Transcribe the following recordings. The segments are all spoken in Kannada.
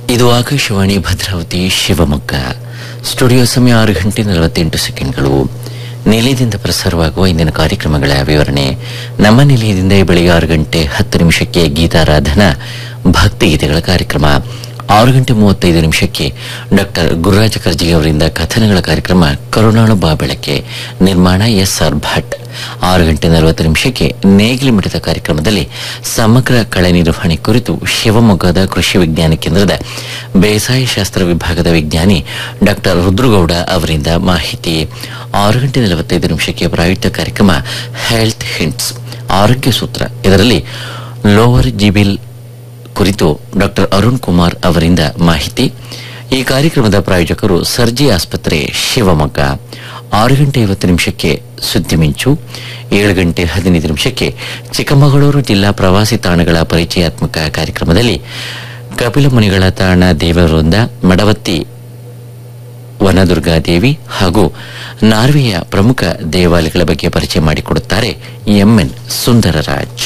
ಇದು ಆಕಾಶವಾಣಿ ಭದ್ರಾವತಿ ಶಿವಮೊಗ್ಗ ಸ್ಟುಡಿಯೋ ಸಮಯ ಆರು ಗಂಟೆ ನಲವತ್ತೆಂಟು ಸೆಕೆಂಡ್ಗಳು ನಿಲಯದಿಂದ ಪ್ರಸಾರವಾಗುವ ಇಂದಿನ ಕಾರ್ಯಕ್ರಮಗಳ ವಿವರಣೆ ನಮ್ಮ ನಿಲಯದಿಂದ ಈ ಬೆಳಿಗ್ಗೆ ಆರು ಗಂಟೆ ಹತ್ತು ನಿಮಿಷಕ್ಕೆ ಗೀತಾರಾಧನಾ ಭಕ್ತಿಗೀತೆಗಳ ಕಾರ್ಯಕ್ರಮ ಆರು ಗಂಟೆ ಮೂವತ್ತೈದು ನಿಮಿಷಕ್ಕೆ ಡಾಕ್ಟರ್ ಗುರುರಾಜ ಕರ್ಜಿಗೆ ಅವರಿಂದ ಕಥನಗಳ ಕಾರ್ಯಕ್ರಮ ಕರುಣಾಳು ಬಾ ಬೆಳಕೆ ನಿರ್ಮಾಣ ಎಸ್ ಆರ್ ಭಟ್ ಆರು ಗಂಟೆ ನಲವತ್ತು ನಿಮಿಷಕ್ಕೆ ನೇಗಿಲು ಮಿಡಿತ ಕಾರ್ಯಕ್ರಮದಲ್ಲಿ ಸಮಗ್ರ ಕಳೆ ನಿರ್ವಹಣೆ ಕುರಿತು ಶಿವಮೊಗ್ಗದ ಕೃಷಿ ವಿಜ್ಞಾನ ಕೇಂದ್ರದ ಬೇಸಾಯ ಶಾಸ್ತ್ರ ವಿಭಾಗದ ವಿಜ್ಞಾನಿ ಡಾಕ್ಟರ್ ರುದ್ರಗೌಡ ಅವರಿಂದ ಮಾಹಿತಿ ಆರು ಗಂಟೆ ನಲವತ್ತೈದು ನಿಮಿಷಕ್ಕೆ ಪ್ರಾಯುಕ್ತ ಕಾರ್ಯಕ್ರಮ ಹೆಲ್ತ್ ಹಿಂಟ್ಸ್ ಆರೋಗ್ಯ ಸೂತ್ರ ಇದರಲ್ಲಿ ಲೋವರ್ ಜಿಬಿಲ್ ಕುರಿತು ಡಾಕ್ಟರ್ ಅರುಣ್ ಕುಮಾರ್ ಅವರಿಂದ ಮಾಹಿತಿ ಈ ಕಾರ್ಯಕ್ರಮದ ಪ್ರಾಯೋಜಕರು ಸರ್ಜಿ ಆಸ್ಪತ್ರೆ ಶಿವಮೊಗ್ಗ ಆರು ಗಂಟೆ ಐವತ್ತು ನಿಮಿಷಕ್ಕೆ ಸುದ್ದಿ ಮಿಂಚು ಏಳು ಗಂಟೆ ಹದಿನೈದು ನಿಮಿಷಕ್ಕೆ ಚಿಕ್ಕಮಗಳೂರು ಜಿಲ್ಲಾ ಪ್ರವಾಸಿ ತಾಣಗಳ ಪರಿಚಯಾತ್ಮಕ ಕಾರ್ಯಕ್ರಮದಲ್ಲಿ ಕಪಿಲ ಮುನಿಗಳ ತಾಣ ದೇವವೃಂದ ಮಡವತ್ತಿ ವನದುರ್ಗಾದೇವಿ ಹಾಗೂ ನಾರ್ವೆಯ ಪ್ರಮುಖ ದೇವಾಲಯಗಳ ಬಗ್ಗೆ ಪರಿಚಯ ಮಾಡಿಕೊಡುತ್ತಾರೆ ಎಂಎನ್ ಸುಂದರರಾಜ್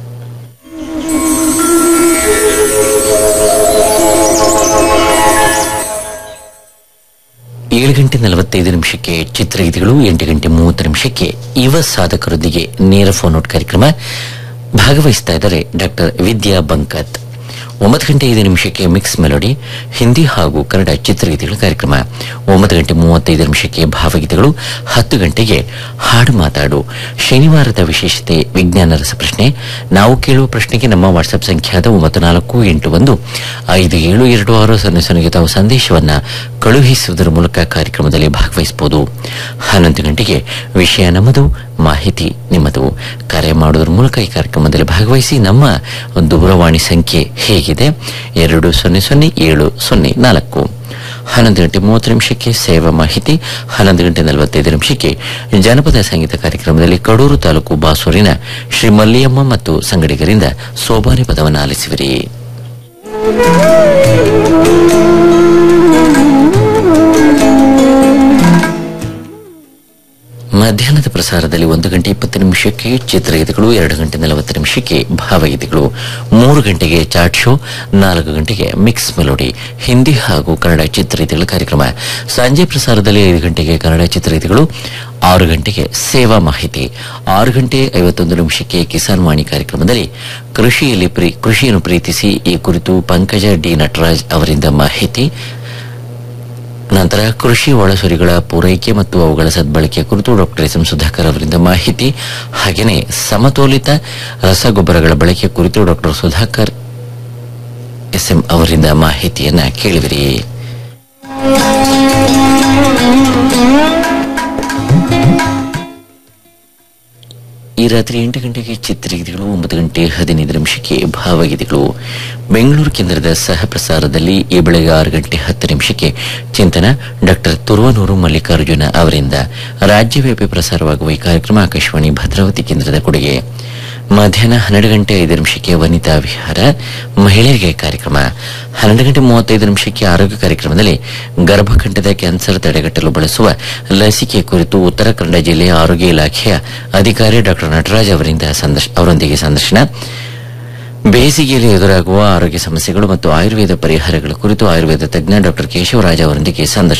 ಏಳು ಗಂಟೆ ನಲವತ್ತೈದು ನಿಮಿಷಕ್ಕೆ ಚಿತ್ರಗೀತೆಗಳು ಎಂಟು ಗಂಟೆ ಮೂವತ್ತು ನಿಮಿಷಕ್ಕೆ ಯುವ ಸಾಧಕರೊಂದಿಗೆ ನೇರ ಫೋನ್ ಔಟ್ ಕಾರ್ಯಕ್ರಮ ಭಾಗವಹಿಸ್ತಾ ಇದ್ದಾರೆ ಡಾಕ್ಟರ್ ವಿದ್ಯಾ ಬಂಕತ್ ಒಂಬತ್ತು ಗಂಟೆ ಐದು ನಿಮಿಷಕ್ಕೆ ಮಿಕ್ಸ್ ಮೆಲೋಡಿ ಹಿಂದಿ ಹಾಗೂ ಕನ್ನಡ ಚಿತ್ರಗೀತೆಗಳ ಕಾರ್ಯಕ್ರಮ ಒಂಬತ್ತು ಗಂಟೆ ಮೂವತ್ತೈದು ನಿಮಿಷಕ್ಕೆ ಭಾವಗೀತೆಗಳು ಹತ್ತು ಗಂಟೆಗೆ ಹಾಡು ಮಾತಾಡು ಶನಿವಾರದ ವಿಶೇಷತೆ ವಿಜ್ಞಾನ ರಸಪ್ರಶ್ನೆ ನಾವು ಕೇಳುವ ಪ್ರಶ್ನೆಗೆ ನಮ್ಮ ವಾಟ್ಸ್ಆಪ್ ಸಂಖ್ಯಾದ ಒಂಬತ್ತು ನಾಲ್ಕು ಎಂಟು ಒಂದು ಐದು ಏಳು ಎರಡು ಆರು ಸೊನ್ನೆ ಸೊನ್ನೆಗೆ ತಾವು ಸಂದೇಶವನ್ನ ಕಳುಹಿಸುವುದರ ಮೂಲಕ ಕಾರ್ಯಕ್ರಮದಲ್ಲಿ ಭಾಗವಹಿಸಬಹುದು ಹನ್ನೊಂದು ಗಂಟೆಗೆ ವಿಷಯ ನಮ್ಮದು ಮಾಹಿತಿ ನಿಮ್ಮದು ಕರೆ ಮಾಡುವುದರ ಮೂಲಕ ಈ ಕಾರ್ಯಕ್ರಮದಲ್ಲಿ ಭಾಗವಹಿಸಿ ನಮ್ಮ ದೂರವಾಣಿ ಸಂಖ್ಯೆ ಹೇಗಿದೆ ಎರಡು ಸೊನ್ನೆ ಸೊನ್ನೆ ಏಳು ಸೊನ್ನೆ ನಾಲ್ಕು ಹನ್ನೊಂದು ಗಂಟೆ ಮೂವತ್ತು ನಿಮಿಷಕ್ಕೆ ಸೇವಾ ಮಾಹಿತಿ ಹನ್ನೊಂದು ಗಂಟೆ ನಲವತ್ತೈದು ನಿಮಿಷಕ್ಕೆ ಜನಪದ ಸಂಗೀತ ಕಾರ್ಯಕ್ರಮದಲ್ಲಿ ಕಡೂರು ತಾಲೂಕು ಬಾಸೂರಿನ ಶ್ರೀ ಮಲ್ಲಿಯಮ್ಮ ಮತ್ತು ಸಂಗಡಿಗರಿಂದ ಸೋಬಾನೆ ಪದವನ್ನು ಆಲಿಸುವಿರಿ ಮಧ್ಯಾಹ್ನದ ಪ್ರಸಾರದಲ್ಲಿ ಒಂದು ಗಂಟೆ ಇಪ್ಪತ್ತು ನಿಮಿಷಕ್ಕೆ ಚಿತ್ರಗೀತೆಗಳು ಎರಡು ಗಂಟೆ ನಲವತ್ತು ನಿಮಿಷಕ್ಕೆ ಭಾವಗೀತೆಗಳು ಮೂರು ಗಂಟೆಗೆ ಚಾಟ್ ಶೋ ನಾಲ್ಕು ಗಂಟೆಗೆ ಮಿಕ್ಸ್ ಮೆಲೋಡಿ ಹಿಂದಿ ಹಾಗೂ ಕನ್ನಡ ಚಿತ್ರಗೀತೆಗಳ ಕಾರ್ಯಕ್ರಮ ಸಂಜೆ ಪ್ರಸಾರದಲ್ಲಿ ಐದು ಗಂಟೆಗೆ ಕನ್ನಡ ಚಿತ್ರಗೀತೆಗಳು ಆರು ಗಂಟೆಗೆ ಸೇವಾ ಮಾಹಿತಿ ಆರು ಗಂಟೆ ಐವತ್ತೊಂದು ನಿಮಿಷಕ್ಕೆ ಕಿಸಾನ್ ವಾಣಿ ಕಾರ್ಯಕ್ರಮದಲ್ಲಿ ಕೃಷಿಯಲ್ಲಿ ಪ್ರೀ ಕೃಷಿಯನ್ನು ಪ್ರೀತಿಸಿ ಈ ಕುರಿತು ಪಂಕಜ ಡಿ ನಟರಾಜ್ ಅವರಿಂದ ಮಾಹಿತಿ ನಂತರ ಕೃಷಿ ಒಳಸೊರಿಗಳ ಪೂರೈಕೆ ಮತ್ತು ಅವುಗಳ ಸದ್ಬಳಕೆ ಕುರಿತು ಡಾಕ್ಟರ್ ಎಸ್ ಎಂ ಸುಧಾಕರ್ ಅವರಿಂದ ಮಾಹಿತಿ ಹಾಗೆಯೇ ಸಮತೋಲಿತ ರಸಗೊಬ್ಬರಗಳ ಬಳಕೆ ಕುರಿತು ಡಾಕ್ಟರ್ ಸುಧಾಕರ್ ಎಸ್ ಎಂ ಅವರಿಂದ ಮಾಹಿತಿಯನ್ನ ಕೇಳಿವಿರಿ ಈ ರಾತ್ರಿ ಎಂಟು ಗಂಟೆಗೆ ಚಿತ್ರಗೀತೆಗಳು ಒಂಬತ್ತು ಗಂಟೆ ಹದಿನೈದು ನಿಮಿಷಕ್ಕೆ ಭಾವಗೀತೆಗಳು ಬೆಂಗಳೂರು ಕೇಂದ್ರದ ಸಹ ಪ್ರಸಾರದಲ್ಲಿ ಈ ಬೆಳಗ್ಗೆ ಆರು ಗಂಟೆ ಹತ್ತು ನಿಮಿಷಕ್ಕೆ ಚಿಂತನ ಡಾಕ್ಟರ್ ತುರುವನೂರು ಮಲ್ಲಿಕಾರ್ಜುನ ಅವರಿಂದ ರಾಜ್ಯವ್ಯಾಪಿ ಪ್ರಸಾರವಾಗುವ ಈ ಕಾರ್ಯಕ್ರಮ ಆಕಾಶವಾಣಿ ಭದ್ರಾವತಿ ಕೇಂದ್ರದ ಕೊಡುಗೆ ಮಧ್ಯಾಹ್ನ ಹನ್ನೆರಡು ಗಂಟೆ ಐದು ನಿಮಿಷಕ್ಕೆ ವನಿತಾ ವಿಹಾರ ಮಹಿಳೆಯರಿಗೆ ಕಾರ್ಯಕ್ರಮ ಹನ್ನೆರಡು ಗಂಟೆ ಮೂವತ್ತೈದು ನಿಮಿಷಕ್ಕೆ ಆರೋಗ್ಯ ಕಾರ್ಯಕ್ರಮದಲ್ಲಿ ಗರ್ಭಕಂಠದ ಕ್ಯಾನ್ಸರ್ ತಡೆಗಟ್ಟಲು ಬಳಸುವ ಲಸಿಕೆ ಕುರಿತು ಉತ್ತರ ಕನ್ನಡ ಜಿಲ್ಲೆಯ ಆರೋಗ್ಯ ಇಲಾಖೆಯ ಅಧಿಕಾರಿ ಡಾಕ್ಟರ್ ನಟರಾಜ್ ಅವರಿಂದ ಸಂದರ್ಶ ಅವರೊಂದಿಗೆ ಸಂದರ್ಶನ ಬೇಸಿಗೆಯಲ್ಲಿ ಎದುರಾಗುವ ಆರೋಗ್ಯ ಸಮಸ್ಯೆಗಳು ಮತ್ತು ಆಯುರ್ವೇದ ಪರಿಹಾರಗಳ ಕುರಿತು ಆಯುರ್ವೇದ ತಜ್ಞ ಡಾಕ್ಟರ್ ಕೇಶವರಾಜ್ ಅವರೊಂದಿಗೆ ಸಂದರ್ಶನ